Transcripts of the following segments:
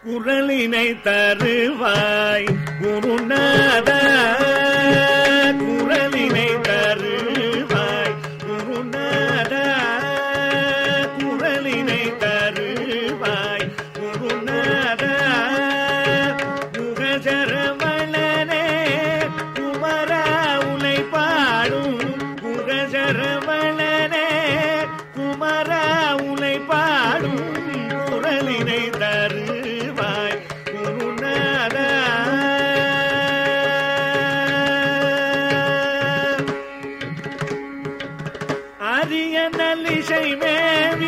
குரலினை தருவாய் குருநாத குரலினை தருவாய் குருநாத குரலினை தருவாய் குருநாத முகஜரவளனே குமரா உனை பாடும் முகஜரவளனே குமரா உனை பாடும் குரலினை தருவாய் குருநாதா அரிய நல்லிசை மேவி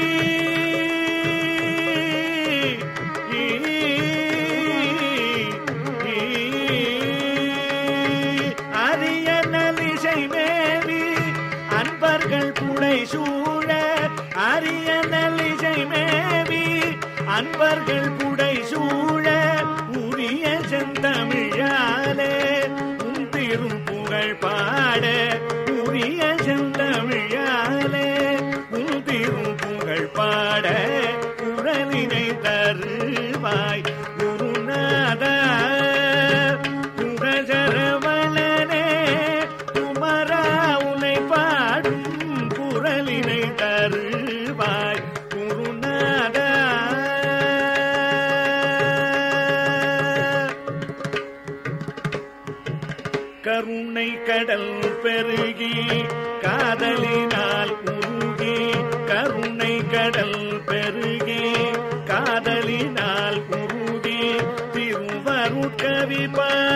அரிய நல்லிசை மேவி அன்பர்கள் புடை சூழ அரிய நல்லிசை மேவி அன்பர்கள் புடை சூழ உரிய செந்தமிழாலே உன் திரும் புகழ் பாட உரிய செந்தமிழாலே உன் திரும் புகழ் பாட குரலினை தருவாய் குருநாதா குகஜரவளனே குமரா உனை பாடும் குரலினை தருவாய் குருநாதா கருணை கடல் பெருகி காதலினால் உருகி கருணை கடல் பெருகி காதலினால் உருகி திருவருட்கவி பா